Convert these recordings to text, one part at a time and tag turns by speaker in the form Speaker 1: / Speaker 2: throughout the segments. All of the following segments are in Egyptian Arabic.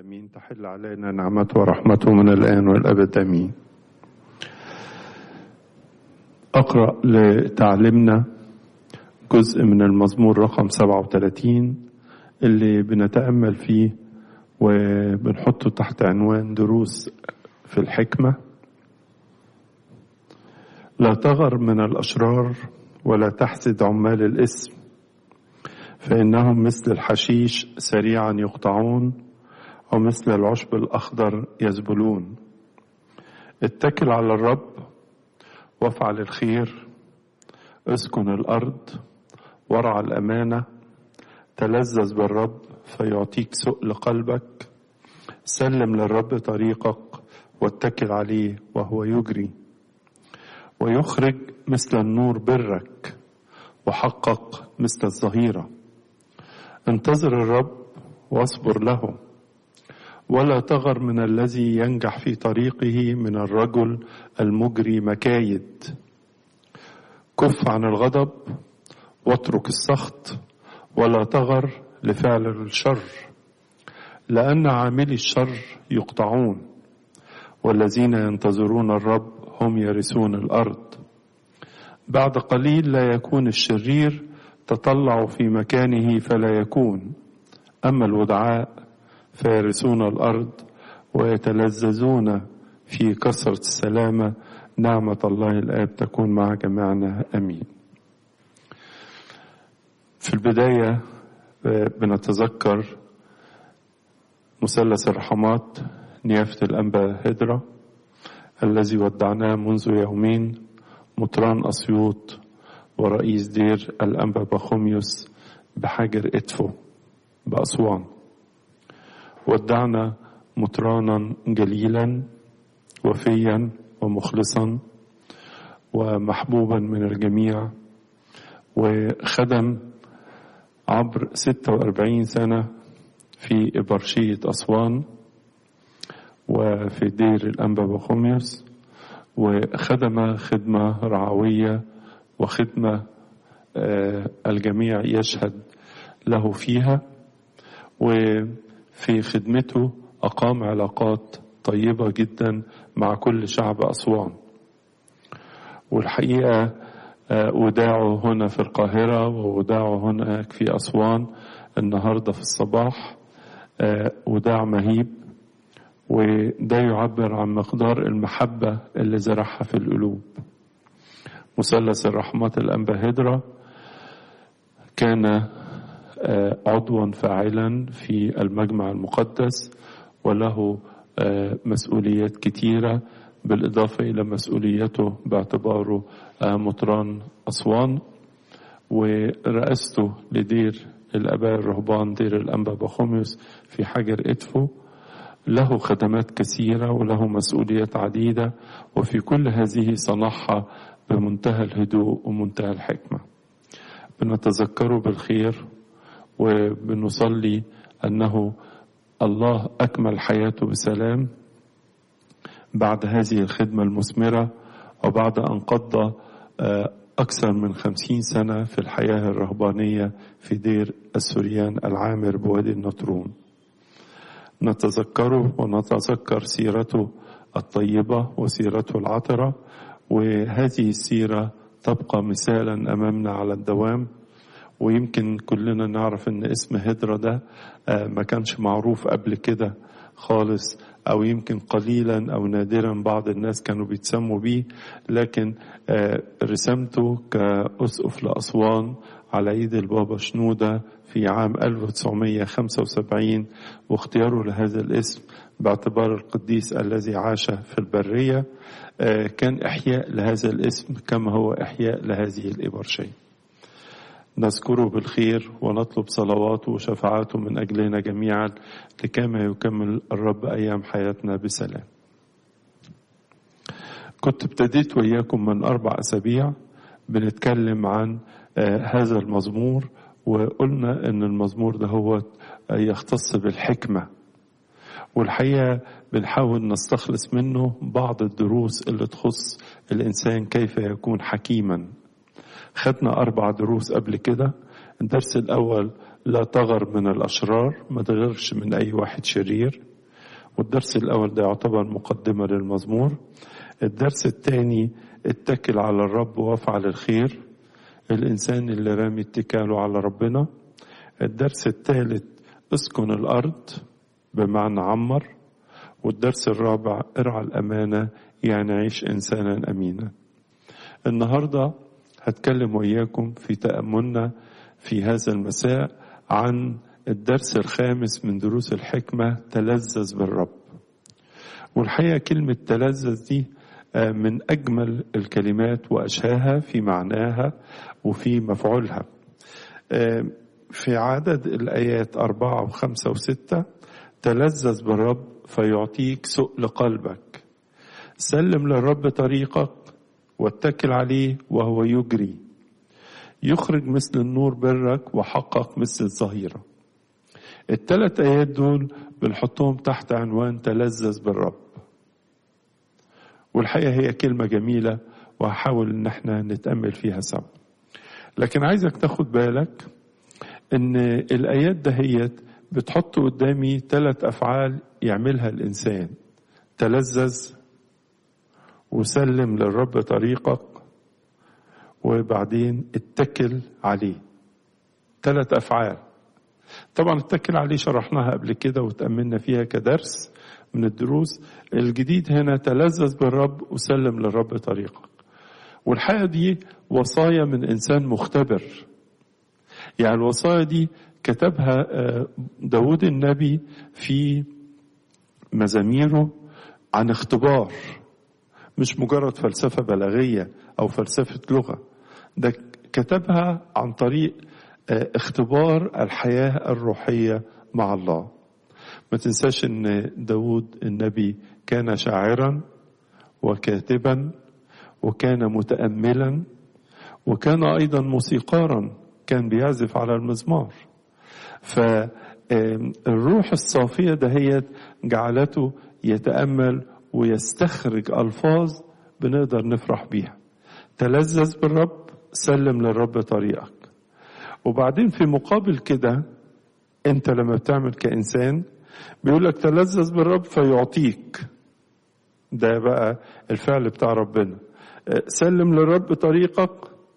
Speaker 1: امين تحل علينا نعمته ورحمته من الان والابد امين اقرا لتعليمنا جزء من المزمور رقم 37 اللي بنتامل فيه وبنحطه تحت عنوان دروس في الحكمه لا تغر من الاشرار ولا تحسد عمال الاسم فانهم مثل الحشيش سريعا يقطعون ومثل العشب الأخضر يذبلون اتكل على الرب وافعل الخير اسكن الأرض ورع الأمانة تلذذ بالرب فيعطيك سؤل قلبك سلم للرب طريقك واتكل عليه وهو يجري ويخرج مثل النور برك وحقق مثل الظهيرة انتظر الرب واصبر له ولا تغر من الذي ينجح في طريقه من الرجل المجري مكايد كف عن الغضب واترك السخط ولا تغر لفعل الشر لان عاملي الشر يقطعون والذين ينتظرون الرب هم يرثون الارض بعد قليل لا يكون الشرير تطلع في مكانه فلا يكون اما الودعاء فيرثون الأرض ويتلذذون في كثرة السلامة نعمة الله الآب تكون مع جميعنا أمين في البداية بنتذكر مثلث الرحمات نيافة الأنبا هدرة الذي ودعناه منذ يومين مطران أسيوط ورئيس دير الأنبا بخوميوس بحجر إدفو بأسوان ودعنا مطرانا جليلا وفيا ومخلصا ومحبوبا من الجميع وخدم عبر 46 سنة في إبرشية أسوان وفي دير الأنبا بخوميوس وخدم خدمة رعوية وخدمة الجميع يشهد له فيها و في خدمته أقام علاقات طيبة جدا مع كل شعب أسوان والحقيقة وداعه هنا في القاهرة ووداعه هناك في أسوان النهاردة في الصباح وداع مهيب وده يعبر عن مقدار المحبة اللي زرعها في القلوب مثلث الرحمات الأنبا هدرة كان عضوا فاعلا في المجمع المقدس وله مسؤوليات كثيرة بالإضافة إلى مسؤوليته باعتباره مطران أسوان ورئاسته لدير الآباء الرهبان دير الأنبا بخوميوس في حجر إدفو له خدمات كثيرة وله مسؤوليات عديدة وفي كل هذه صنعها بمنتهى الهدوء ومنتهى الحكمة بنتذكره بالخير وبنصلي انه الله اكمل حياته بسلام بعد هذه الخدمه المثمره وبعد ان قضى اكثر من خمسين سنه في الحياه الرهبانيه في دير السوريان العامر بوادي النطرون نتذكره ونتذكر سيرته الطيبه وسيرته العطره وهذه السيره تبقى مثالا امامنا على الدوام ويمكن كلنا نعرف ان اسم هدرة ده ما كانش معروف قبل كده خالص او يمكن قليلا او نادرا بعض الناس كانوا بيتسموا بيه لكن رسمته كأسقف لأسوان على ايد البابا شنودة في عام 1975 واختياره لهذا الاسم باعتبار القديس الذي عاش في البرية كان إحياء لهذا الاسم كما هو إحياء لهذه الإبرشية نذكره بالخير ونطلب صلواته وشفاعاته من أجلنا جميعا لكما يكمل الرب أيام حياتنا بسلام كنت ابتديت وإياكم من أربع أسابيع بنتكلم عن هذا المزمور وقلنا أن المزمور ده هو يختص بالحكمة والحقيقة بنحاول نستخلص منه بعض الدروس اللي تخص الإنسان كيف يكون حكيما خدنا أربع دروس قبل كده الدرس الأول لا تغر من الأشرار ما تغرش من أي واحد شرير والدرس الأول ده يعتبر مقدمة للمزمور الدرس الثاني اتكل على الرب وافعل الخير الإنسان اللي رامي اتكاله على ربنا الدرس الثالث اسكن الأرض بمعنى عمر والدرس الرابع ارعى الأمانة يعني عيش إنسانا أمينا النهاردة هتكلم وإياكم في تأملنا في هذا المساء عن الدرس الخامس من دروس الحكمة تلذذ بالرب والحقيقة كلمة تلذذ دي من أجمل الكلمات وأشهاها في معناها وفي مفعولها في عدد الآيات أربعة وخمسة وستة تلذذ بالرب فيعطيك سؤل قلبك سلم للرب طريقك واتكل عليه وهو يجري يخرج مثل النور برك وحقق مثل الظهيرة الثلاث آيات دول بنحطهم تحت عنوان تلذذ بالرب والحقيقة هي كلمة جميلة وهحاول ان احنا نتأمل فيها سوا لكن عايزك تاخد بالك ان الايات دهيت بتحط قدامي ثلاث افعال يعملها الانسان تلذذ وسلم للرب طريقك وبعدين اتكل عليه ثلاث افعال طبعا اتكل عليه شرحناها قبل كده وتأملنا فيها كدرس من الدروس الجديد هنا تلذذ بالرب وسلم للرب طريقك والحقيقة دي وصايا من إنسان مختبر يعني الوصايا دي كتبها داود النبي في مزاميره عن اختبار مش مجرد فلسفة بلاغية أو فلسفة لغة ده كتبها عن طريق اختبار الحياة الروحية مع الله ما تنساش ان داود النبي كان شاعرا وكاتبا وكان متأملا وكان أيضا موسيقارا كان بيعزف على المزمار فالروح الصافية دهيت جعلته يتأمل ويستخرج ألفاظ بنقدر نفرح بيها تلذذ بالرب سلم للرب طريقك وبعدين في مقابل كده انت لما بتعمل كإنسان بيقول لك تلذذ بالرب فيعطيك ده بقى الفعل بتاع ربنا سلم للرب طريقك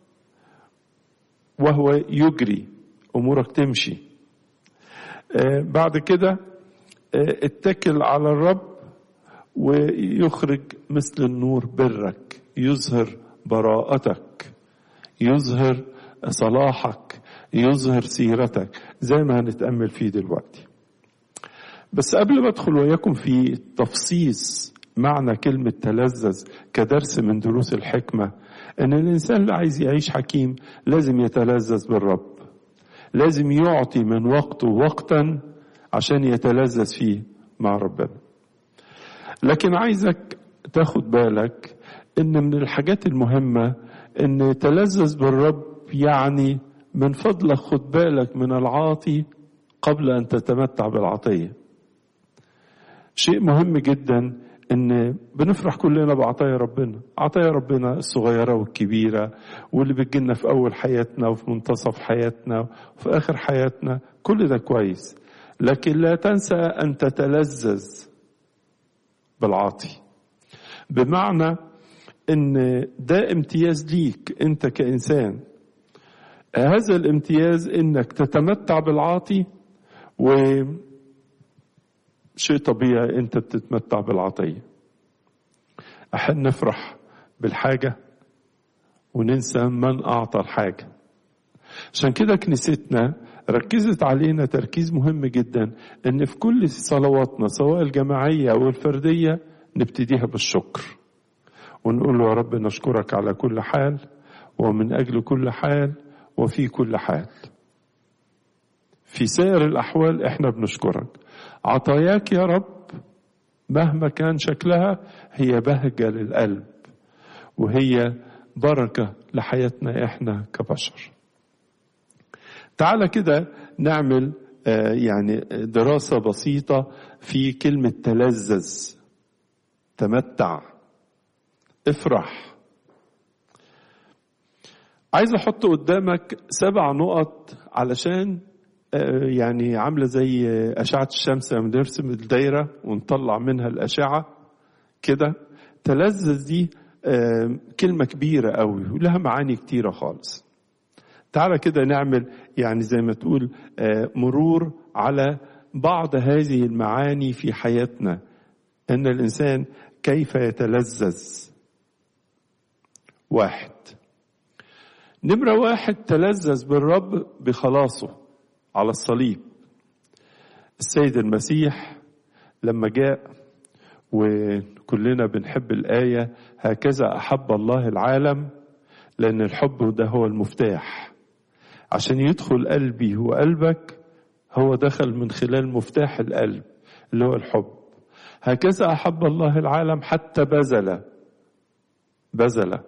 Speaker 1: وهو يجري امورك تمشي بعد كده اتكل على الرب ويخرج مثل النور برك يظهر براءتك يظهر صلاحك يظهر سيرتك زي ما هنتأمل فيه دلوقتي بس قبل ما ادخل وياكم في تفصيص معنى كلمة تلذذ كدرس من دروس الحكمة ان الانسان اللي عايز يعيش حكيم لازم يتلذذ بالرب لازم يعطي من وقته وقتا عشان يتلذذ فيه مع ربنا لكن عايزك تاخد بالك ان من الحاجات المهمة ان تلذذ بالرب يعني من فضلك خد بالك من العاطي قبل ان تتمتع بالعطيه شيء مهم جدا ان بنفرح كلنا بعطايا ربنا عطايا ربنا الصغيره والكبيره واللي بتجيلنا في اول حياتنا وفي منتصف حياتنا وفي اخر حياتنا كل ده كويس لكن لا تنسى ان تتلذذ بالعاطي بمعنى ان ده امتياز ليك انت كانسان هذا الامتياز انك تتمتع بالعاطي و شيء طبيعي انت بتتمتع بالعطيه احنا نفرح بالحاجه وننسى من اعطى الحاجه عشان كده كنيستنا ركزت علينا تركيز مهم جدا ان في كل صلواتنا سواء الجماعيه او الفرديه نبتديها بالشكر ونقول له يا رب نشكرك على كل حال ومن اجل كل حال وفي كل حال في سائر الاحوال احنا بنشكرك عطاياك يا رب مهما كان شكلها هي بهجة للقلب وهي بركة لحياتنا احنا كبشر تعالى كده نعمل يعني دراسة بسيطة في كلمة تلذذ تمتع افرح عايز احط قدامك سبع نقط علشان يعني عاملة زي أشعة الشمس لما نرسم الدايرة ونطلع منها الأشعة كده تلذذ دي كلمة كبيرة قوي ولها معاني كتيرة خالص تعالى كده نعمل يعني زي ما تقول مرور على بعض هذه المعاني في حياتنا ان الانسان كيف يتلذذ واحد نمرة واحد تلذذ بالرب بخلاصه على الصليب السيد المسيح لما جاء وكلنا بنحب الآية هكذا أحب الله العالم لأن الحب ده هو المفتاح عشان يدخل قلبي وقلبك هو دخل من خلال مفتاح القلب اللي هو الحب هكذا أحب الله العالم حتى بذل بذل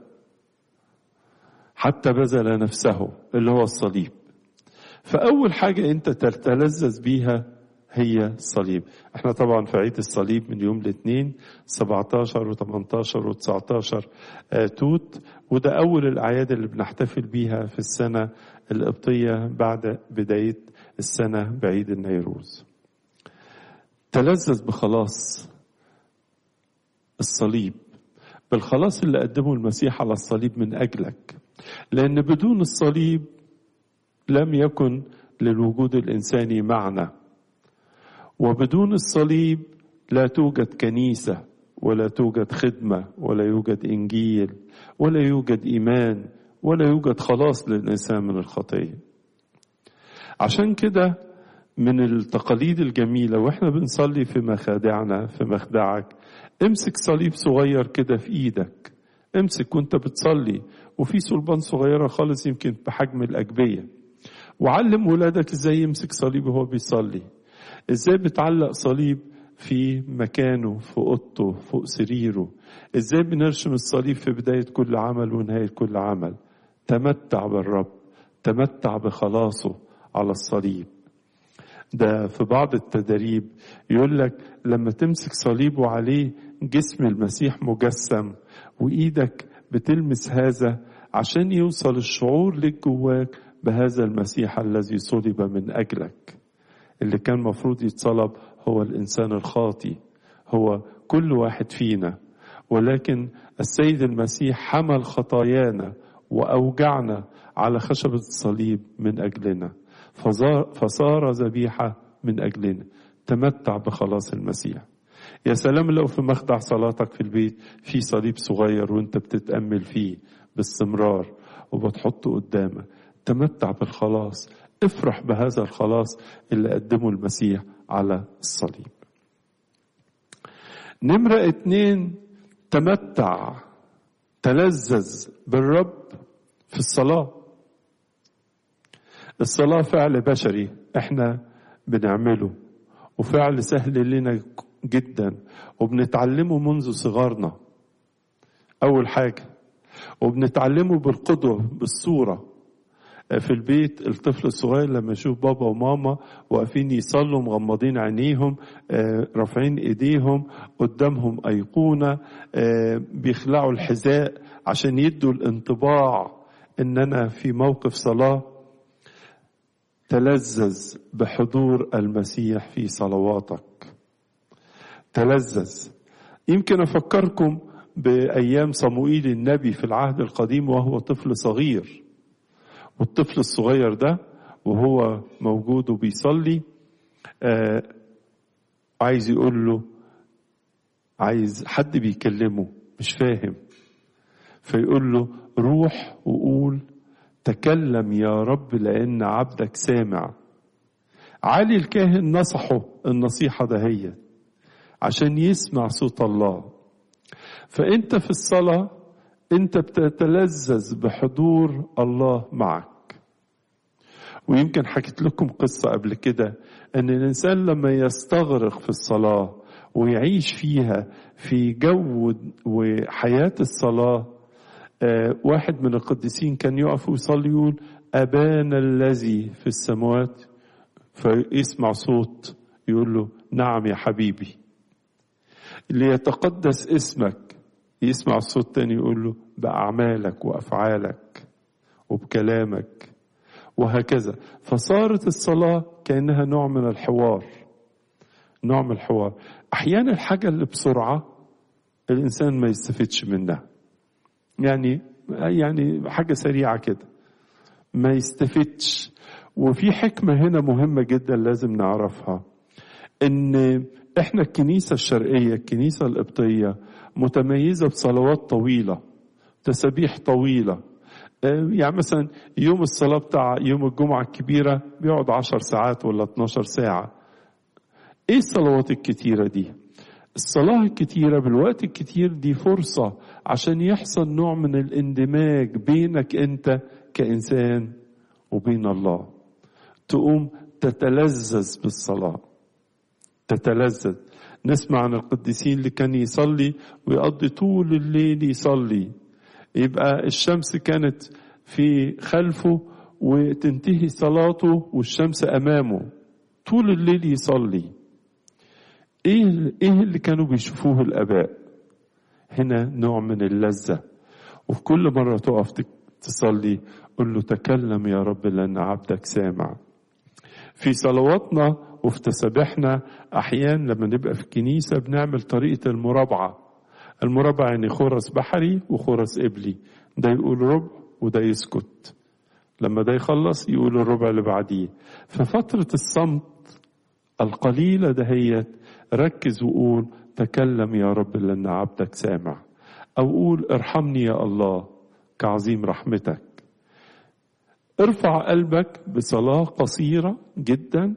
Speaker 1: حتى بذل نفسه اللي هو الصليب فأول حاجة أنت تتلذذ بيها هي الصليب احنا طبعا في عيد الصليب من يوم الاثنين 17 و18 و19 توت وده أول الأعياد اللي بنحتفل بيها في السنة القبطية بعد بداية السنة بعيد النيروز تلذذ بخلاص الصليب بالخلاص اللي قدمه المسيح على الصليب من أجلك لأن بدون الصليب لم يكن للوجود الإنساني معنى وبدون الصليب لا توجد كنيسة ولا توجد خدمة ولا يوجد إنجيل ولا يوجد إيمان ولا يوجد خلاص للإنسان من الخطية عشان كده من التقاليد الجميلة واحنا بنصلي في مخادعنا في مخدعك امسك صليب صغير كده في ايدك امسك وانت بتصلي وفي صلبان صغيرة خالص يمكن بحجم الأجبية وعلم ولادك ازاي يمسك صليب وهو بيصلي ازاي بتعلق صليب في مكانه في اوضته فوق سريره ازاي بنرسم الصليب في بداية كل عمل ونهاية كل عمل تمتع بالرب تمتع بخلاصه على الصليب ده في بعض التدريب يقول لك لما تمسك صليب وعليه جسم المسيح مجسم وايدك بتلمس هذا عشان يوصل الشعور لك جواك بهذا المسيح الذي صلب من اجلك اللي كان مفروض يتصلب هو الانسان الخاطي هو كل واحد فينا ولكن السيد المسيح حمل خطايانا واوجعنا على خشبه الصليب من اجلنا فصار ذبيحه من اجلنا تمتع بخلاص المسيح يا سلام لو في مخدع صلاتك في البيت في صليب صغير وانت بتتامل فيه باستمرار وبتحطه قدامك تمتع بالخلاص افرح بهذا الخلاص اللي قدمه المسيح على الصليب نمرة اتنين تمتع تلذذ بالرب في الصلاة الصلاة فعل بشري احنا بنعمله وفعل سهل لنا جدا وبنتعلمه منذ صغارنا أول حاجة وبنتعلمه بالقدوة بالصورة في البيت الطفل الصغير لما يشوف بابا وماما واقفين يصلوا مغمضين عينيهم رافعين ايديهم قدامهم ايقونه بيخلعوا الحذاء عشان يدوا الانطباع ان انا في موقف صلاه تلذذ بحضور المسيح في صلواتك تلذذ يمكن افكركم بايام صموئيل النبي في العهد القديم وهو طفل صغير والطفل الصغير ده وهو موجود وبيصلي آه عايز يقول له عايز حد بيكلمه مش فاهم فيقول له روح وقول تكلم يا رب لأن عبدك سامع علي الكاهن نصحه النصيحة دهية عشان يسمع صوت الله فأنت في الصلاة أنت بتتلذذ بحضور الله معك ويمكن حكيت لكم قصة قبل كده أن الإنسان لما يستغرق في الصلاة ويعيش فيها في جو وحياة الصلاة واحد من القديسين كان يقف ويصلي يقول أبانا الذي في السماوات فيسمع صوت يقول له نعم يا حبيبي ليتقدس اسمك يسمع الصوت تاني يقول له بأعمالك وأفعالك وبكلامك وهكذا فصارت الصلاة كأنها نوع من الحوار نوع من الحوار أحيانا الحاجة اللي بسرعة الإنسان ما يستفدش منها يعني يعني حاجة سريعة كده ما يستفدش وفي حكمة هنا مهمة جدا لازم نعرفها ان احنا الكنيسة الشرقية الكنيسة القبطية متميزة بصلوات طويلة تسابيح طويلة يعني مثلا يوم الصلاة بتاع يوم الجمعة الكبيرة بيقعد عشر ساعات ولا 12 ساعة ايه الصلوات الكتيرة دي الصلاة الكتيرة بالوقت الكتير دي فرصة عشان يحصل نوع من الاندماج بينك انت كإنسان وبين الله تقوم تتلذذ بالصلاة تتلذذ نسمع عن القديسين اللي كان يصلي ويقضي طول الليل يصلي يبقى الشمس كانت في خلفه وتنتهي صلاته والشمس امامه طول الليل يصلي ايه ايه اللي كانوا بيشوفوه الاباء هنا نوع من اللذه وفي كل مره تقف تصلي قل له تكلم يا رب لان عبدك سامع في صلواتنا وفي تسابيحنا احيانا لما نبقى في الكنيسه بنعمل طريقه المرابعه المربع يعني خرس بحري وخرس قبلي ده يقول ربع وده يسكت لما ده يخلص يقول الربع اللي بعديه ففترة الصمت القليلة دهيت ركز وقول تكلم يا رب لأن عبدك سامع أو قول ارحمني يا الله كعظيم رحمتك ارفع قلبك بصلاة قصيرة جدا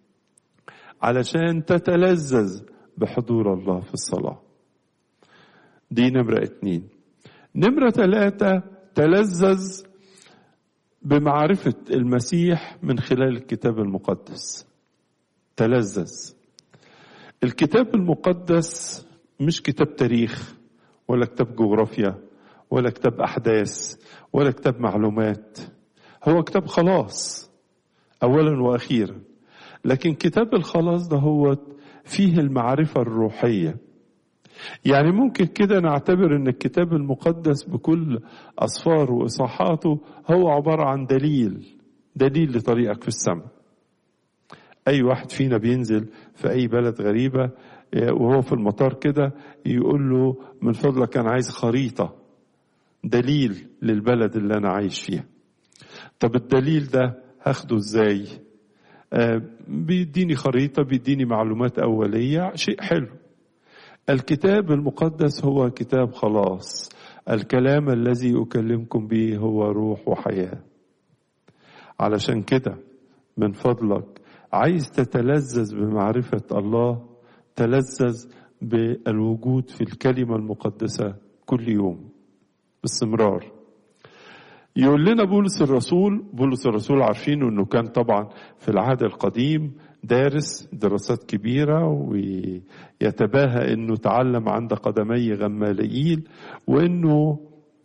Speaker 1: علشان تتلذذ بحضور الله في الصلاه دي نمرة اتنين نمرة ثلاثة تلذذ بمعرفة المسيح من خلال الكتاب المقدس تلذذ الكتاب المقدس مش كتاب تاريخ ولا كتاب جغرافيا ولا كتاب أحداث ولا كتاب معلومات هو كتاب خلاص أولا وأخيرا لكن كتاب الخلاص ده هو فيه المعرفة الروحية يعني ممكن كده نعتبر ان الكتاب المقدس بكل اصفاره واصحاحاته هو عباره عن دليل دليل لطريقك في السماء اي واحد فينا بينزل في اي بلد غريبه وهو في المطار كده يقول له من فضلك انا عايز خريطه دليل للبلد اللي انا عايش فيها طب الدليل ده هاخده ازاي آه بيديني خريطه بيديني معلومات اوليه شيء حلو الكتاب المقدس هو كتاب خلاص الكلام الذي اكلمكم به هو روح وحياه علشان كده من فضلك عايز تتلذذ بمعرفه الله تلذذ بالوجود في الكلمه المقدسه كل يوم باستمرار يقول لنا بولس الرسول بولس الرسول عارفين انه كان طبعا في العهد القديم دارس دراسات كبيرة ويتباهى انه تعلم عند قدمي غماليل وانه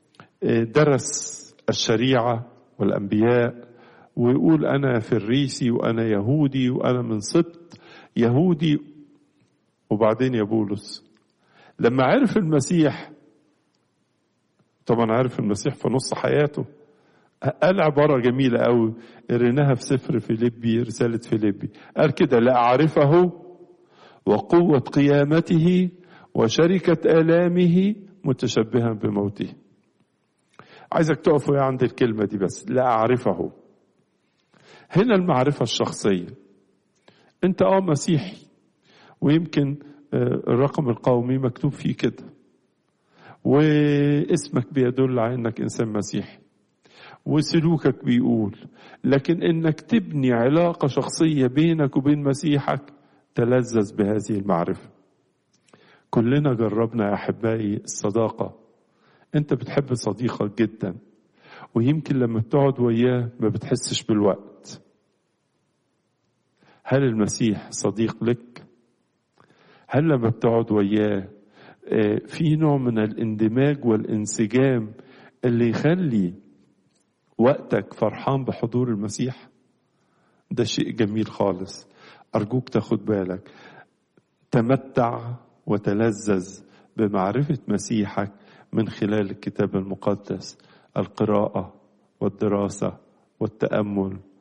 Speaker 1: درس الشريعة والانبياء ويقول انا فريسي وانا يهودي وانا من سبط يهودي وبعدين يا بولس لما عرف المسيح طبعا عرف المسيح في نص حياته قال عبارة جميلة أوي قريناها في سفر فيليبي رسالة فيليبي قال كده لأعرفه وقوة قيامته وشركة آلامه متشبها بموته عايزك تقف عند الكلمة دي بس لأعرفه هنا المعرفة الشخصية أنت أه مسيحي ويمكن الرقم القومي مكتوب فيه كده واسمك بيدل على انك انسان مسيحي وسلوكك بيقول لكن انك تبني علاقه شخصيه بينك وبين مسيحك تلذذ بهذه المعرفه كلنا جربنا يا احبائي الصداقه انت بتحب صديقك جدا ويمكن لما بتقعد وياه ما بتحسش بالوقت هل المسيح صديق لك هل لما بتقعد وياه في نوع من الاندماج والانسجام اللي يخلي وقتك فرحان بحضور المسيح ده شيء جميل خالص أرجوك تاخد بالك تمتع وتلذذ بمعرفة مسيحك من خلال الكتاب المقدس القراءة والدراسة والتأمل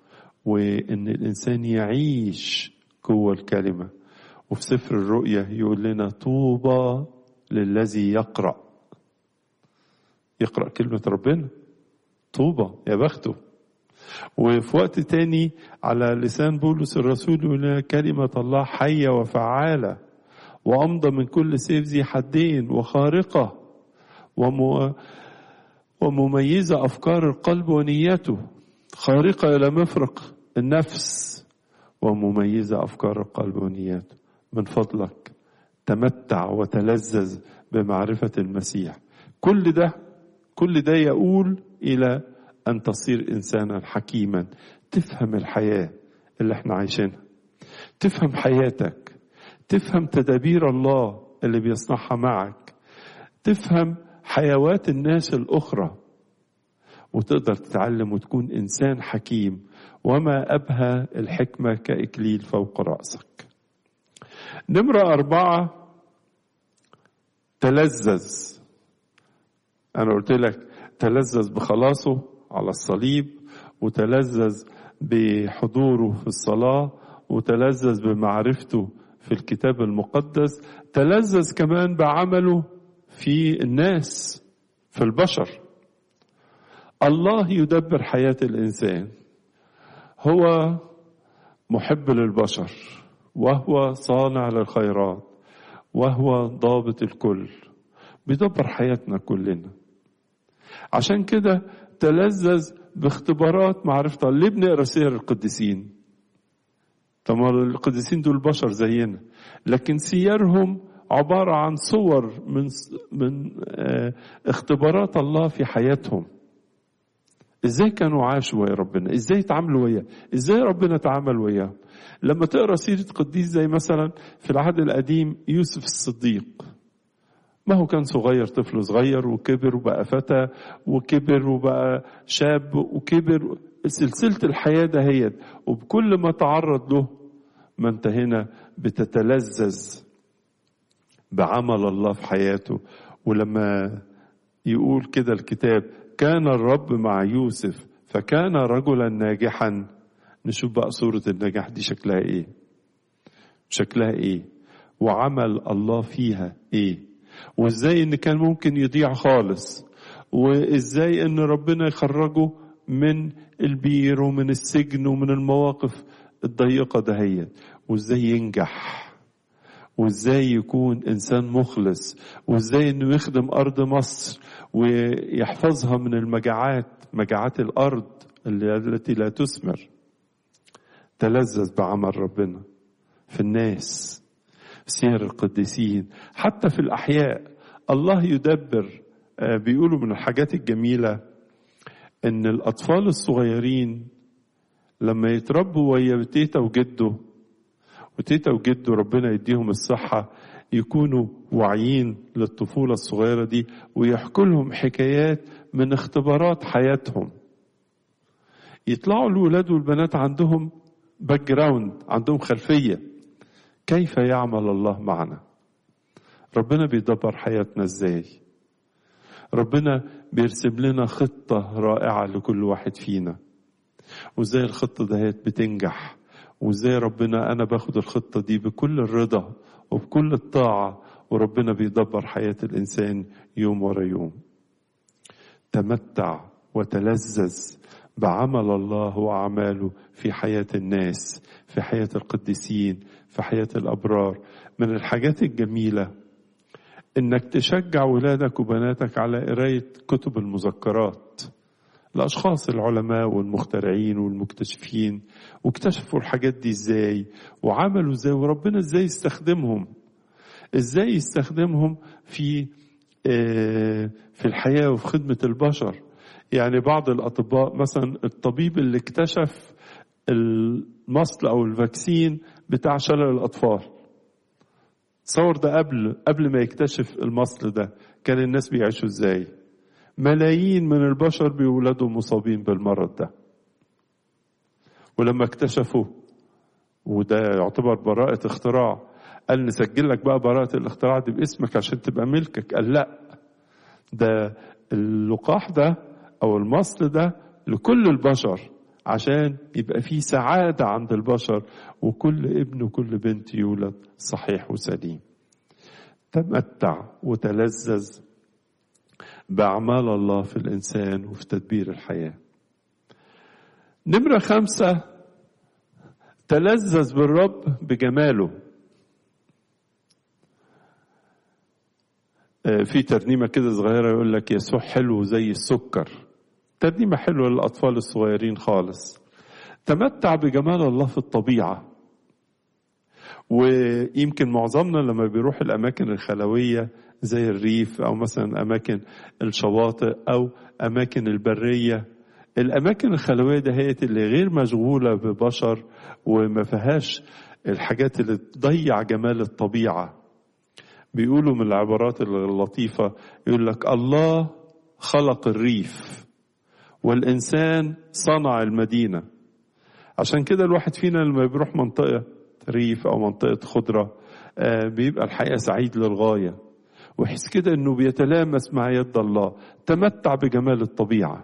Speaker 1: وإن الإنسان يعيش جوه الكلمة وفي سفر الرؤيا يقول لنا طوبى للذي يقرأ يقرأ كلمة ربنا طوبى يا بخته وفي وقت تاني على لسان بولس الرسول يقول لنا كلمة الله حية وفعالة وأمضى من كل سيف ذي حدين وخارقة وم... ومميزة أفكار القلب ونيته خارقة إلى مفرق النفس ومميزة أفكار القلب ونياته من فضلك تمتع وتلذذ بمعرفة المسيح كل ده كل ده يقول إلى أن تصير إنسانا حكيما تفهم الحياة اللي احنا عايشينها تفهم حياتك تفهم تدابير الله اللي بيصنعها معك تفهم حيوات الناس الأخرى وتقدر تتعلم وتكون إنسان حكيم وما أبهى الحكمة كإكليل فوق رأسك نمرة أربعة تلذذ أنا قلت لك تلذذ بخلاصه على الصليب وتلذذ بحضوره في الصلاة وتلذذ بمعرفته في الكتاب المقدس تلذذ كمان بعمله في الناس في البشر الله يدبر حياة الإنسان هو محب للبشر وهو صانع للخيرات وهو ضابط الكل بيدبر حياتنا كلنا عشان كده تلذذ باختبارات معرفة ليه بنقرا سير القديسين طب القديسين دول بشر زينا لكن سيرهم عبارة عن صور من من اختبارات الله في حياتهم ازاي كانوا عاشوا ويا ربنا ازاي تعاملوا وياه ازاي ربنا تعامل وياه لما تقرا سيره قديس زي مثلا في العهد القديم يوسف الصديق ما هو كان صغير طفل صغير وكبر وبقى فتى وكبر وبقى شاب وكبر سلسلة الحياة دهيت وبكل ما تعرض له ما انت هنا بتتلذذ بعمل الله في حياته ولما يقول كده الكتاب كان الرب مع يوسف فكان رجلا ناجحا نشوف بقى صورة النجاح دي شكلها ايه شكلها ايه وعمل الله فيها ايه وازاي ان كان ممكن يضيع خالص وازاي ان ربنا يخرجه من البير ومن السجن ومن المواقف الضيقة دهيت وازاي ينجح وازاي يكون انسان مخلص وازاي انه يخدم ارض مصر ويحفظها من المجاعات مجاعات الارض التي لا تثمر تلذذ بعمل ربنا في الناس سير القديسين حتى في الاحياء الله يدبر بيقولوا من الحاجات الجميله ان الاطفال الصغيرين لما يتربوا ويا تيتا وجده وتيتا وجده ربنا يديهم الصحة يكونوا واعيين للطفولة الصغيرة دي ويحكوا لهم حكايات من اختبارات حياتهم يطلعوا الولاد والبنات عندهم باك جراوند عندهم خلفية كيف يعمل الله معنا ربنا بيدبر حياتنا ازاي ربنا بيرسم لنا خطة رائعة لكل واحد فينا وازاي الخطة دهيت بتنجح وازاي ربنا انا باخد الخطة دي بكل الرضا وبكل الطاعة وربنا بيدبر حياة الانسان يوم ورا يوم تمتع وتلذذ بعمل الله واعماله في حياة الناس في حياة القديسين في حياة الابرار من الحاجات الجميلة انك تشجع ولادك وبناتك على قراية كتب المذكرات الأشخاص العلماء والمخترعين والمكتشفين واكتشفوا الحاجات دي ازاي وعملوا ازاي وربنا ازاي يستخدمهم ازاي يستخدمهم في في الحياة وفي خدمة البشر يعني بعض الأطباء مثلا الطبيب اللي اكتشف المصل أو الفاكسين بتاع شلل الأطفال تصور ده قبل قبل ما يكتشف المصل ده كان الناس بيعيشوا ازاي ملايين من البشر بيولدوا مصابين بالمرض ده ولما اكتشفوا وده يعتبر براءة اختراع قال نسجل لك بقى براءة الاختراع دي باسمك عشان تبقى ملكك قال لا ده اللقاح ده او المصل ده لكل البشر عشان يبقى في سعادة عند البشر وكل ابن وكل بنت يولد صحيح وسليم تمتع وتلذذ بأعمال الله في الإنسان وفي تدبير الحياة نمرة خمسة تلذذ بالرب بجماله في ترنيمة كده صغيرة يقول لك يسوع حلو زي السكر ترنيمة حلوة للأطفال الصغيرين خالص تمتع بجمال الله في الطبيعة ويمكن معظمنا لما بيروح الأماكن الخلوية زي الريف أو مثلا أماكن الشواطئ أو أماكن البرية الأماكن الخلوية ده هي اللي غير مشغولة ببشر وما فيهاش الحاجات اللي تضيع جمال الطبيعة بيقولوا من العبارات اللطيفة يقول لك الله خلق الريف والإنسان صنع المدينة عشان كده الواحد فينا لما بيروح منطقة ريف أو منطقة خضرة بيبقى الحقيقة سعيد للغاية ويحس كده انه بيتلامس مع يد الله تمتع بجمال الطبيعه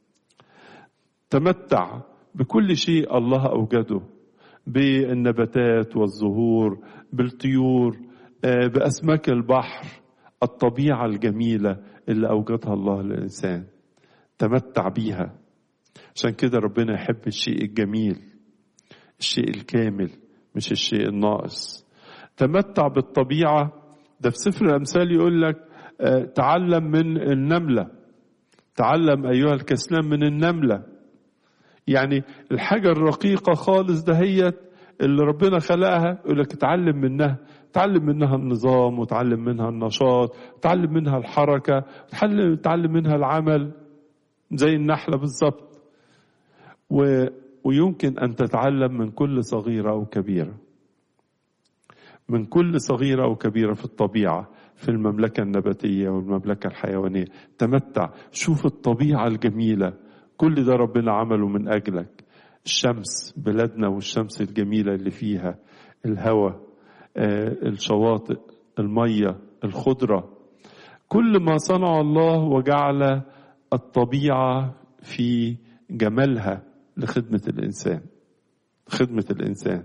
Speaker 1: تمتع بكل شيء الله اوجده بالنباتات والزهور بالطيور باسماك البحر الطبيعه الجميله اللي اوجدها الله للانسان تمتع بيها عشان كده ربنا يحب الشيء الجميل الشيء الكامل مش الشيء الناقص تمتع بالطبيعه ده في سفر الأمثال يقول لك تعلم من النملة تعلم أيها الكسلان من النملة يعني الحاجة الرقيقة خالص دهيت اللي ربنا خلقها يقول لك اتعلم منها تعلم منها النظام وتعلم منها النشاط تعلم منها الحركة تعلم منها العمل زي النحلة بالظبط و... ويمكن أن تتعلم من كل صغيرة أو كبيرة من كل صغيرة أو كبيرة في الطبيعة في المملكة النباتية والمملكة الحيوانية تمتع شوف الطبيعة الجميلة كل ده ربنا عمله من أجلك الشمس بلادنا والشمس الجميلة اللي فيها الهواء آه، الشواطئ المية الخضرة كل ما صنع الله وجعل الطبيعة في جمالها لخدمة الإنسان خدمة الإنسان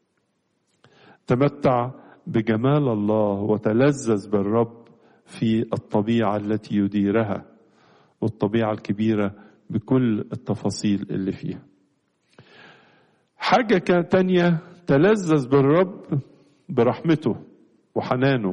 Speaker 1: تمتع بجمال الله وتلذذ بالرب في الطبيعة التي يديرها والطبيعة الكبيرة بكل التفاصيل اللي فيها حاجة كانت تانية تلذذ بالرب برحمته وحنانه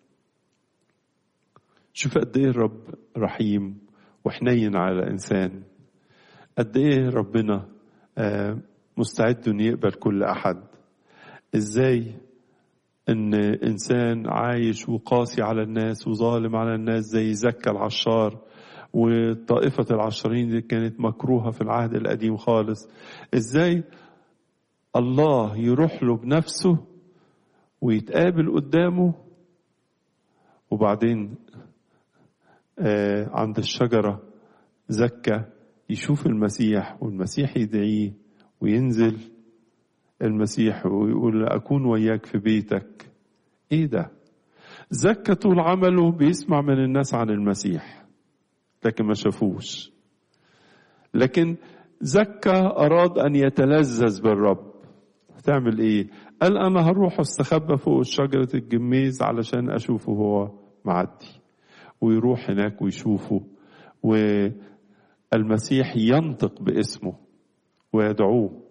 Speaker 1: شوف قد ايه الرب رحيم وحنين على انسان قد ايه ربنا آه، مستعد انه يقبل كل احد ازاي ان انسان عايش وقاسي على الناس وظالم على الناس زي زكا العشار وطائفة العشارين دي كانت مكروهة في العهد القديم خالص ازاي الله يروح له بنفسه ويتقابل قدامه وبعدين آه عند الشجرة زكى يشوف المسيح والمسيح يدعيه وينزل المسيح ويقول أكون وياك في بيتك إيه ده زكى طول عمله بيسمع من الناس عن المسيح لكن ما شافوش لكن زكى أراد أن يتلذذ بالرب هتعمل إيه قال أنا هروح استخبى فوق شجرة الجميز علشان أشوفه هو معدي ويروح هناك ويشوفه والمسيح ينطق باسمه ويدعوه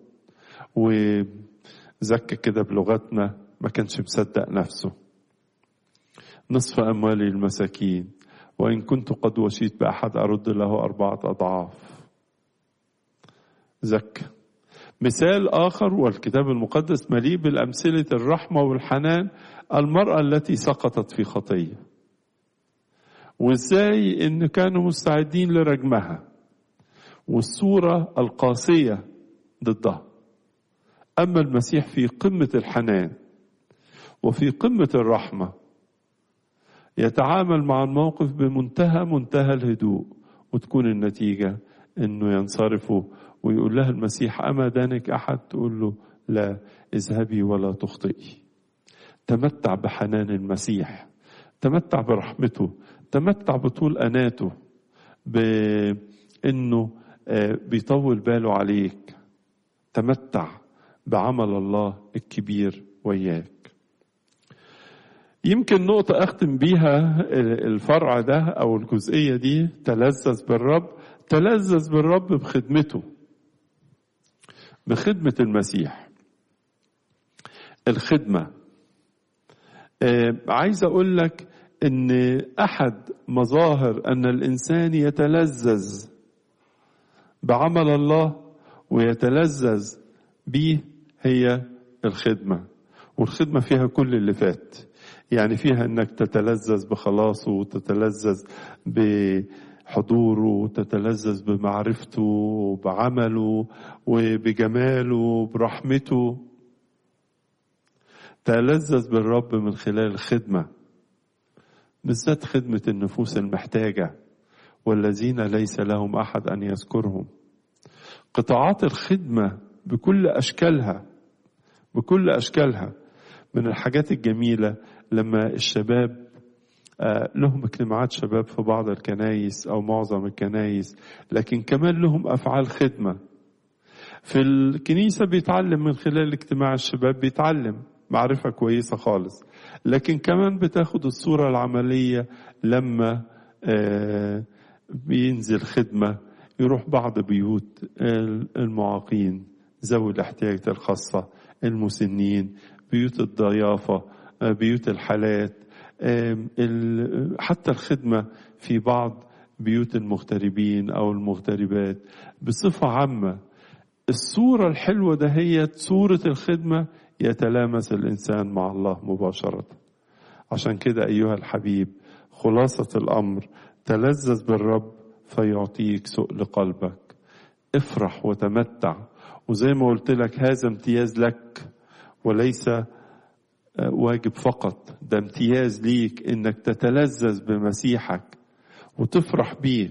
Speaker 1: وزكى كده بلغتنا ما كانش مصدق نفسه نصف أموالي المساكين وإن كنت قد وشيت بأحد أرد له أربعة أضعاف زكى مثال آخر والكتاب المقدس مليء بالأمثلة الرحمة والحنان المرأة التي سقطت في خطية وإزاي إن كانوا مستعدين لرجمها والصورة القاسية ضدها أما المسيح في قمة الحنان وفي قمة الرحمة يتعامل مع الموقف بمنتهى منتهى الهدوء وتكون النتيجة انه ينصرفوا ويقول لها المسيح اما دانك احد تقول له لا اذهبي ولا تخطئي تمتع بحنان المسيح تمتع برحمته تمتع بطول اناته بانه بيطول باله عليك تمتع بعمل الله الكبير وياك يمكن نقطة أختم بيها الفرع ده أو الجزئية دي تلذذ بالرب تلذذ بالرب بخدمته بخدمة المسيح الخدمة آه عايز أقول لك إن أحد مظاهر أن الإنسان يتلذذ بعمل الله ويتلذذ به هي الخدمة والخدمة فيها كل اللي فات يعني فيها انك تتلذذ بخلاصه وتتلذذ بحضوره وتتلذذ بمعرفته وبعمله وبجماله وبرحمته تلذذ بالرب من خلال الخدمة بالذات خدمة النفوس المحتاجة والذين ليس لهم أحد أن يذكرهم قطاعات الخدمة بكل أشكالها بكل أشكالها من الحاجات الجميلة لما الشباب لهم اجتماعات شباب في بعض الكنايس أو معظم الكنايس لكن كمان لهم أفعال خدمة في الكنيسة بيتعلم من خلال اجتماع الشباب بيتعلم معرفة كويسة خالص لكن كمان بتاخد الصورة العملية لما بينزل خدمة يروح بعض بيوت المعاقين ذوي الاحتياجات الخاصة المسنين بيوت الضيافة بيوت الحالات حتى الخدمة في بعض بيوت المغتربين أو المغتربات بصفة عامة الصورة الحلوة ده هي صورة الخدمة يتلامس الإنسان مع الله مباشرة عشان كده أيها الحبيب خلاصة الأمر تلذذ بالرب فيعطيك سؤل قلبك افرح وتمتع وزي ما قلت لك هذا امتياز لك وليس واجب فقط ده امتياز ليك انك تتلذذ بمسيحك وتفرح بيه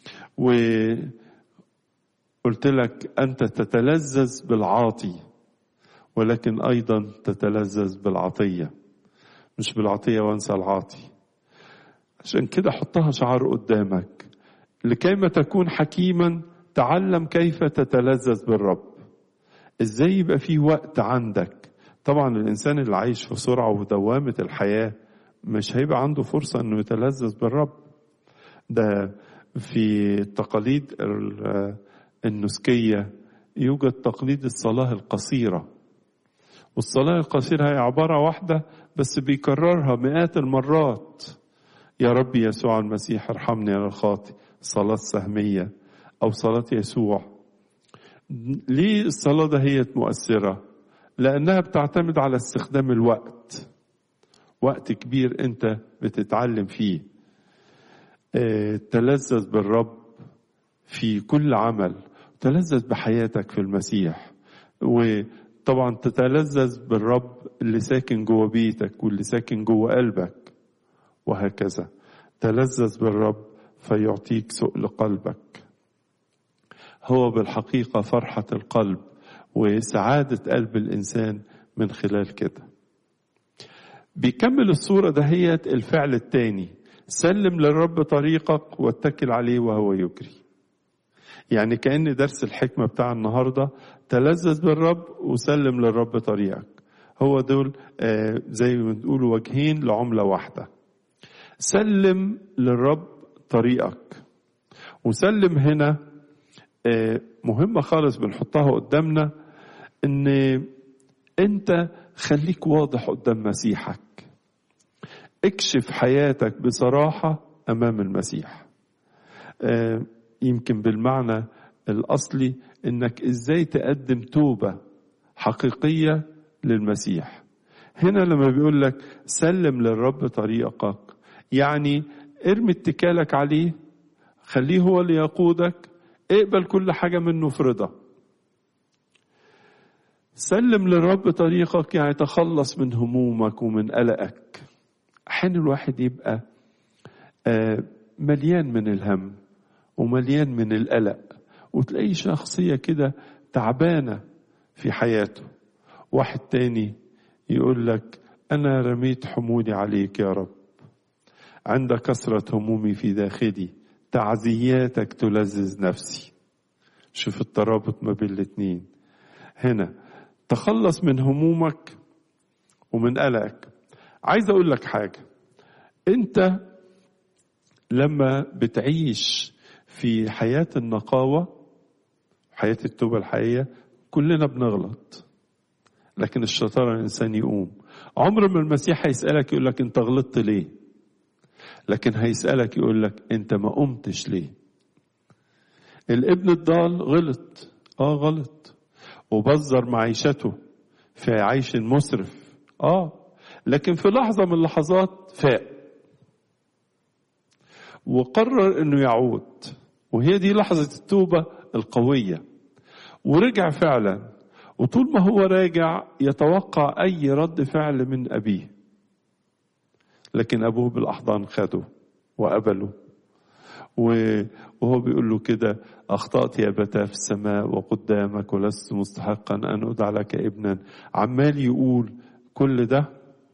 Speaker 1: وقلت لك انت تتلذذ بالعاطي ولكن ايضا تتلذذ بالعطيه مش بالعطيه وانسى العاطي عشان كده حطها شعار قدامك لكيما تكون حكيما تعلم كيف تتلذذ بالرب ازاي يبقى في وقت عندك طبعا الانسان اللي عايش في سرعه ودوامه الحياه مش هيبقى عنده فرصه انه يتلذذ بالرب ده في التقاليد النسكيه يوجد تقليد الصلاه القصيره والصلاه القصيره هي عباره واحده بس بيكررها مئات المرات يا رب يسوع المسيح ارحمني انا الخاطي صلاه سهميه او صلاه يسوع ليه الصلاه ده هي مؤثره لأنها بتعتمد على استخدام الوقت وقت كبير أنت بتتعلم فيه اه تلذذ بالرب في كل عمل تلذذ بحياتك في المسيح وطبعا تتلذذ بالرب اللي ساكن جوه بيتك واللي ساكن جوه قلبك وهكذا تلذذ بالرب فيعطيك سؤل قلبك هو بالحقيقة فرحة القلب وسعادة قلب الإنسان من خلال كده بيكمل الصورة دهيت الفعل الثاني سلم للرب طريقك واتكل عليه وهو يجري يعني كأن درس الحكمة بتاع النهاردة تلذذ بالرب وسلم للرب طريقك هو دول آه زي ما بنقول وجهين لعملة واحدة سلم للرب طريقك وسلم هنا آه مهمة خالص بنحطها قدامنا ان انت خليك واضح قدام مسيحك اكشف حياتك بصراحة امام المسيح آه يمكن بالمعنى الاصلي انك ازاي تقدم توبة حقيقية للمسيح هنا لما بيقول لك سلم للرب طريقك يعني ارمي اتكالك عليه خليه هو اللي يقودك اقبل كل حاجة منه في رضا سلم للرب طريقك يعني تخلص من همومك ومن قلقك أحيانا الواحد يبقى مليان من الهم ومليان من القلق وتلاقيه شخصية كده تعبانة في حياته واحد تاني يقول لك أنا رميت حمولي عليك يا رب عند كثرة همومي في داخلي تعزياتك تلذذ نفسي شوف الترابط ما بين الاتنين هنا تخلص من همومك ومن قلقك عايز اقول لك حاجه انت لما بتعيش في حياه النقاوه حياه التوبه الحقيقيه كلنا بنغلط لكن الشطاره الانسان يقوم عمر ما المسيح هيسالك يقول لك انت غلطت ليه لكن هيسالك يقول لك انت ما قمتش ليه الابن الضال غلط اه غلط وبذر معيشته في عيش مسرف اه لكن في لحظة من اللحظات فاق وقرر انه يعود وهي دي لحظة التوبة القوية ورجع فعلا وطول ما هو راجع يتوقع اي رد فعل من ابيه لكن ابوه بالاحضان خده وقبله وهو بيقول له كده أخطأت يا أبتاه في السماء وقدامك ولست مستحقا أن أدع لك ابنا عمال يقول كل ده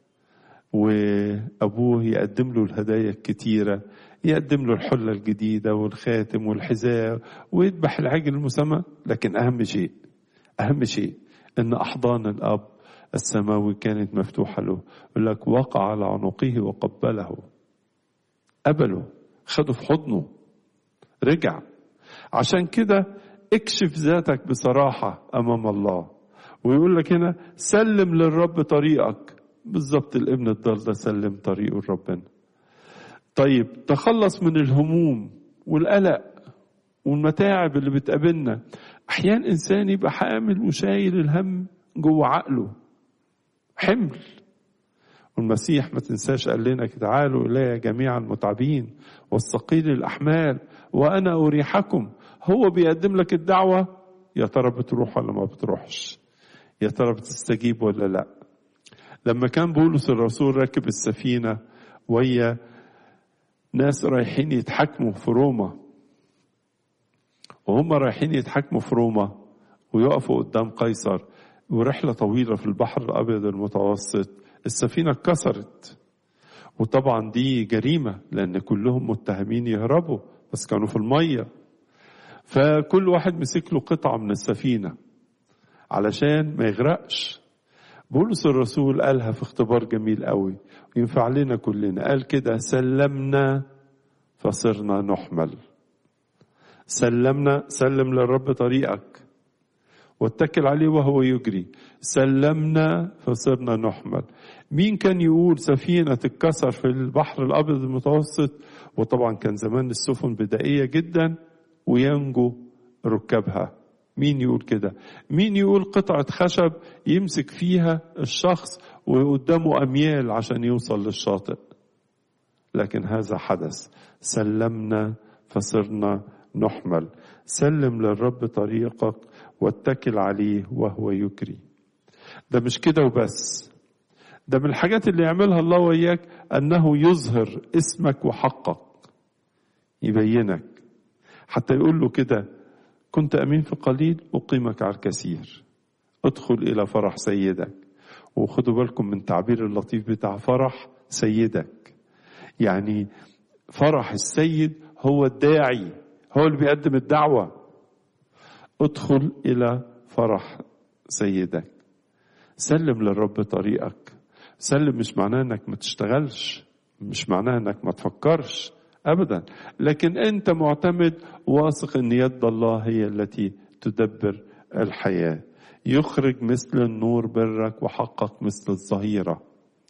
Speaker 1: وأبوه يقدم له الهدايا الكتيرة يقدم له الحلة الجديدة والخاتم والحذاء ويذبح العجل المسمى لكن أهم شيء أهم شيء أن أحضان الأب السماوي كانت مفتوحة له يقول لك وقع على عنقه وقبله قبله خده في حضنه رجع عشان كده اكشف ذاتك بصراحة أمام الله ويقول لك هنا سلم للرب طريقك بالظبط الابن الضال ده سلم طريقه لربنا طيب تخلص من الهموم والقلق والمتاعب اللي بتقابلنا احيانا انسان يبقى حامل وشايل الهم جوه عقله حمل والمسيح ما تنساش قال لنا تعالوا إلي جميعا المتعبين والثقيل الأحمال وأنا أريحكم هو بيقدم لك الدعوة يا ترى بتروح ولا ما بتروحش يا ترى بتستجيب ولا لا لما كان بولس الرسول راكب السفينة ويا ناس رايحين يتحكموا في روما وهم رايحين يتحكموا في روما ويقفوا قدام قيصر ورحلة طويلة في البحر الأبيض المتوسط السفينة اتكسرت وطبعا دي جريمة لأن كلهم متهمين يهربوا بس كانوا في المية فكل واحد مسك له قطعة من السفينة علشان ما يغرقش بولس الرسول قالها في اختبار جميل قوي وينفع لنا كلنا قال كده سلمنا فصرنا نحمل سلمنا سلم للرب طريقك واتكل عليه وهو يجري سلمنا فصرنا نحمل مين كان يقول سفينة تتكسر في البحر الأبيض المتوسط وطبعا كان زمان السفن بدائية جدا وينجو ركابها مين يقول كده مين يقول قطعة خشب يمسك فيها الشخص وقدامه أميال عشان يوصل للشاطئ لكن هذا حدث سلمنا فصرنا نحمل سلم للرب طريقك واتكل عليه وهو يجري ده مش كده وبس ده من الحاجات اللي يعملها الله وياك انه يظهر اسمك وحقك يبينك حتى يقول له كده كنت امين في قليل اقيمك على الكثير ادخل الى فرح سيدك وخدوا بالكم من تعبير اللطيف بتاع فرح سيدك يعني فرح السيد هو الداعي هو اللي بيقدم الدعوه ادخل الى فرح سيدك سلم للرب طريقك سلم مش معناه انك ما تشتغلش مش معناه انك ما تفكرش ابدا لكن انت معتمد واثق ان يد الله هي التي تدبر الحياه يخرج مثل النور برك وحقك مثل الظهيره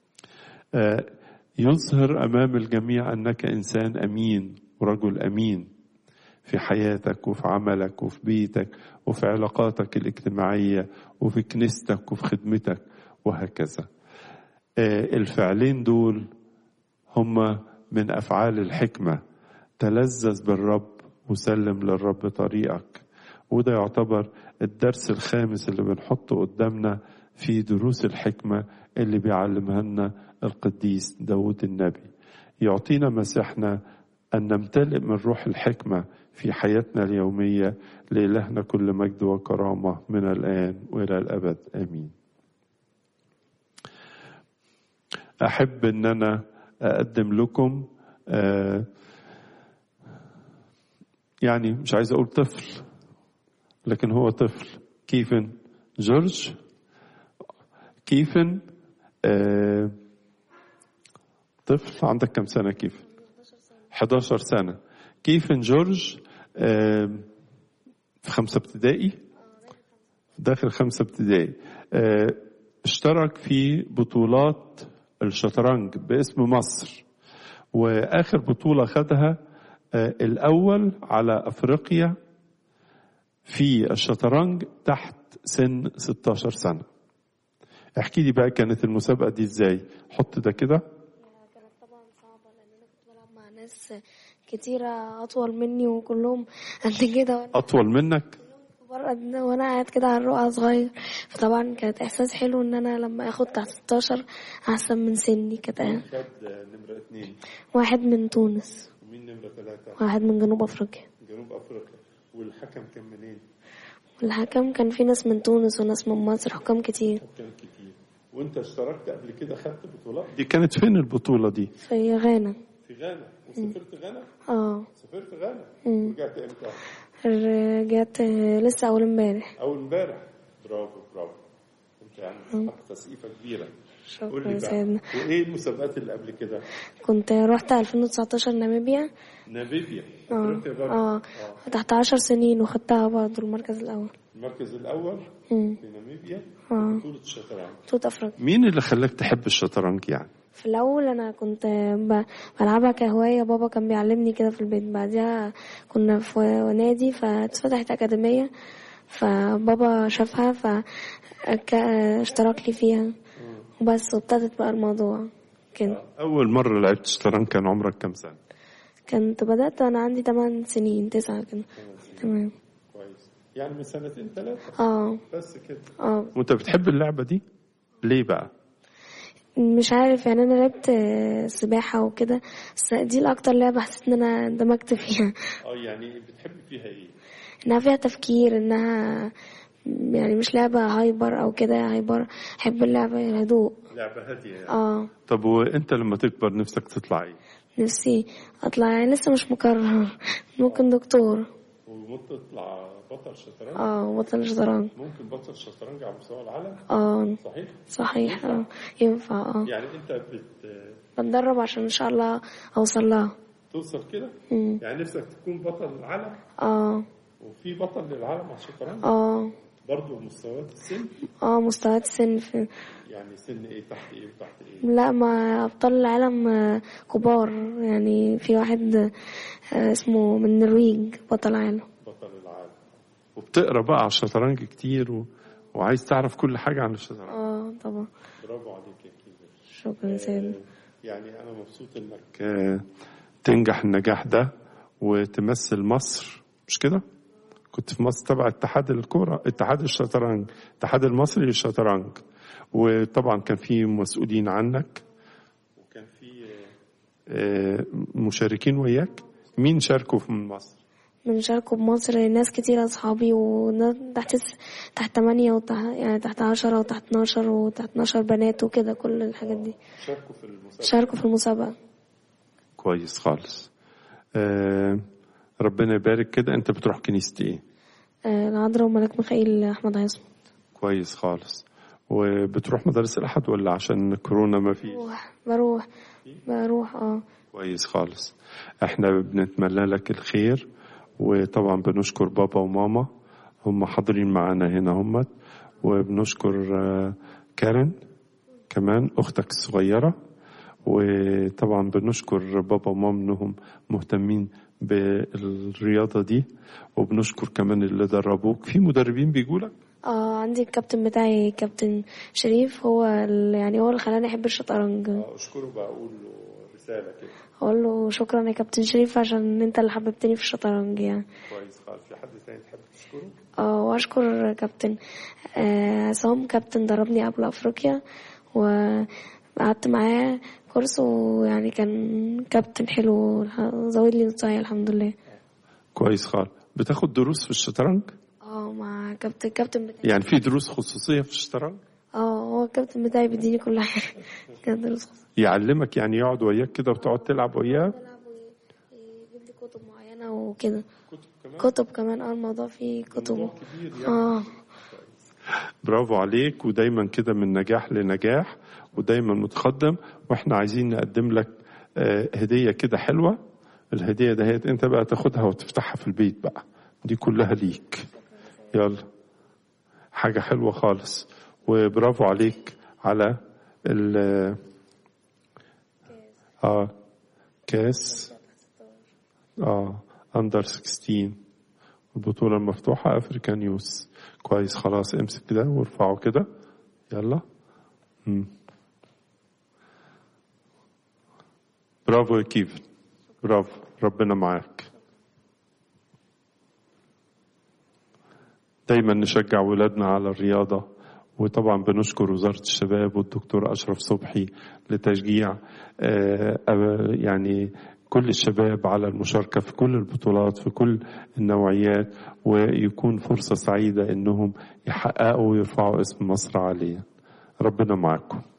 Speaker 1: يظهر امام الجميع انك انسان امين ورجل امين في حياتك وفي عملك وفي بيتك وفي علاقاتك الاجتماعيه وفي كنيستك وفي خدمتك وهكذا الفعلين دول هما من افعال الحكمه تلذذ بالرب وسلم للرب طريقك وده يعتبر الدرس الخامس اللي بنحطه قدامنا في دروس الحكمه اللي بيعلمها لنا القديس داود النبي يعطينا مساحنا أن نمتلئ من روح الحكمة في حياتنا اليومية لإلهنا كل مجد وكرامة من الآن وإلى الأبد آمين أحب أن أنا أقدم لكم يعني مش عايز أقول طفل لكن هو طفل كيفن جورج كيفن آه طفل عندك كم سنة كيف 11 سنة كيفن جورج آه في خمسة ابتدائي داخل خمسة ابتدائي آه اشترك في بطولات الشطرنج باسم مصر واخر بطولة خدها آه الاول على افريقيا في الشطرنج تحت سن 16 سنة احكي لي بقى كانت المسابقة دي ازاي حط ده كده
Speaker 2: كانت طبعا صعبة لأن أنا كنت بلعب مع ناس كتيرة أطول مني وكلهم قد كده وأنا
Speaker 1: اطول منك
Speaker 2: كبار قد وأنا قاعد كده على الرقعة صغير فطبعا كانت إحساس حلو إن أنا لما آخد تحت 16 أحسن من سني كانت
Speaker 1: خد نمرة اثنين
Speaker 2: واحد من تونس
Speaker 1: ومين نمرة ثلاثة
Speaker 2: واحد من جنوب أفريقيا
Speaker 1: جنوب افريقيا والحكم كان منين؟
Speaker 2: والحكم كان في ناس من تونس وناس من مصر حكام كتير
Speaker 1: كان كتير وانت اشتركت قبل كده خدت بطولات دي كانت فين البطولة دي؟
Speaker 2: في غانا
Speaker 1: في غانا وسافرت غانا؟
Speaker 2: اه
Speaker 1: سافرت غانا
Speaker 2: مم.
Speaker 1: ورجعت امتى؟
Speaker 2: رجعت لسه أول امبارح
Speaker 1: اول امبارح برافو برافو انت يعني تستحق تسقيفة كبيرة قول لي
Speaker 2: شكرا سيدنا
Speaker 1: بقى وايه المسابقات اللي قبل كده؟
Speaker 2: كنت رحت 2019 ناميبيا
Speaker 1: ناميبيا
Speaker 2: اه
Speaker 1: افريقيا برضه
Speaker 2: اه تحت عشر سنين وخدتها برضه المركز الأول
Speaker 1: المركز الاول
Speaker 2: مم.
Speaker 1: في ناميبيا
Speaker 2: اه
Speaker 1: بطولة الشطرنج
Speaker 2: توت أفريقيا
Speaker 1: مين اللي خلاك تحب الشطرنج يعني؟
Speaker 2: في الأول أنا كنت ب- بلعبها كهواية بابا كان بيعلمني كده في البيت بعدها كنا في نادي فاتفتحت أكاديمية فبابا شافها فاشترك لي فيها وبس وابتدت بقى الموضوع كده
Speaker 1: أول مرة لعبت شطرنج كان عمرك كم سنة؟
Speaker 2: كنت بدأت وأنا عندي 8 سنين تسعة كده تمام
Speaker 1: كويس يعني من سنتين ثلاثة
Speaker 2: اه
Speaker 1: بس كده
Speaker 2: اه
Speaker 1: وأنت بتحب اللعبة دي؟ ليه بقى؟
Speaker 2: مش عارف يعني انا لعبت آه، سباحة وكده بس دي الاكتر لعبة حسيت ان انا اندمجت فيها
Speaker 1: اه يعني بتحب فيها إيه؟
Speaker 2: انها فيها تفكير انها يعني مش لعبة هايبر او كده هايبر احب اللعبة الهدوء
Speaker 1: لعبة هادية يعني.
Speaker 2: اه
Speaker 1: طب وأنت لما تكبر نفسك تطلع إيه؟
Speaker 2: نفسي اطلع يعني لسه مش مقرر ممكن دكتور
Speaker 1: وممكن تطلع بطل شطرنج
Speaker 2: اه بطل شطرنج
Speaker 1: ممكن بطل شطرنج على مستوى العالم
Speaker 2: اه
Speaker 1: صحيح؟
Speaker 2: صحيح اه ينفع اه
Speaker 1: يعني أنت بت...
Speaker 2: بتدرب عشان ان شاء الله اوصل لها
Speaker 1: توصل كده؟
Speaker 2: مم.
Speaker 1: يعني نفسك تكون بطل العالم
Speaker 2: اه
Speaker 1: وفي بطل للعالم على الشطرنج
Speaker 2: اه
Speaker 1: برضه مستويات السن
Speaker 2: اه مستويات السن في
Speaker 1: يعني سن ايه تحت ايه وتحت ايه
Speaker 2: لا ما أبطال العالم آه، كبار يعني في واحد آه، اسمه من النرويج بطل عالم
Speaker 1: بطل العالم وبتقرا بقى على الشطرنج كتير و... وعايز تعرف كل حاجه عن الشطرنج
Speaker 2: اه طبعا
Speaker 1: برافو عليك يا كيزر
Speaker 2: شكرا سيدنا
Speaker 1: يعني انا مبسوط انك آه، تنجح النجاح ده وتمثل مصر مش كده كنت في مصر تبع اتحاد الكرة اتحاد الشطرنج الاتحاد المصري للشطرنج وطبعا كان في مسؤولين عنك وكان في آه، مشاركين وياك مين شاركوا في مصر
Speaker 2: بنشاركوا بمصر ناس كتير أصحابي وتحت تحت تمانية وتحت يعني تحت عشرة وتحت اتناشر وتحت اتناشر بنات وكده كل الحاجات دي
Speaker 1: شاركوا في المسابقة
Speaker 2: شاركوا في المسابقة
Speaker 1: كويس خالص آه، ربنا يبارك كده انت بتروح كنيسة ايه
Speaker 2: آه، العذراء وملك ميخائيل أحمد عاصم
Speaker 1: كويس خالص وبتروح مدارس الأحد ولا عشان كورونا ما فيش
Speaker 2: بروح بروح بروح اه
Speaker 1: كويس خالص احنا بنتمنى لك الخير وطبعا بنشكر بابا وماما هم حاضرين معانا هنا هم وبنشكر آه، كارين كمان اختك الصغيرة وطبعا بنشكر بابا وماما انهم مهتمين بالرياضة دي وبنشكر كمان اللي دربوك في مدربين بيجولك
Speaker 2: اه عندي الكابتن بتاعي كابتن شريف هو ال- يعني هو اللي خلاني احب الشطرنج
Speaker 1: اشكره بقول له رسالة كده
Speaker 2: اقول له شكرا يا كابتن شريف عشان انت اللي حببتني في الشطرنج يعني
Speaker 1: كويس خالص في حد تاني تحب تشكره
Speaker 2: اه واشكر كابتن آه، عصام كابتن دربني قبل افريقيا وقعدت معاه كورس ويعني كان كابتن حلو زود لي نصايح الحمد لله
Speaker 1: كويس خالص بتاخد دروس في الشطرنج
Speaker 2: اه مع كابتن الكابتن بتاعي
Speaker 1: يعني في دروس خصوصية في الشطرنج
Speaker 2: اه هو الكابتن بتاعي بيديني كل حاجه كان دروس خاصة.
Speaker 1: يعلمك يعني يقعد وياك كده وتقعد تلعب وياه
Speaker 2: بلعب ويجيب لي كتب معينه وكده
Speaker 1: كتب
Speaker 2: كتب كمان اه الموضوع فيه كتب
Speaker 1: كبير يعني.
Speaker 2: اه
Speaker 1: برافو عليك ودايما كده من نجاح لنجاح ودايما متقدم واحنا عايزين نقدم لك آه، هدية كده حلوة الهدية دهيت انت بقى تاخدها وتفتحها في البيت بقى دي كلها ليك يلا حاجة حلوة خالص وبرافو عليك على ال اه كاس اه اندر 16 البطولة المفتوحة افريكان يوس كويس خلاص امسك كده وارفعه كده يلا مم. برافو يا كيفن برافو ربنا معاك دايما نشجع ولادنا على الرياضة وطبعا بنشكر وزارة الشباب والدكتور أشرف صبحي لتشجيع آه، آه، يعني كل الشباب على المشاركة في كل البطولات في كل النوعيات ويكون فرصة سعيدة إنهم يحققوا ويرفعوا اسم مصر عاليا ربنا معكم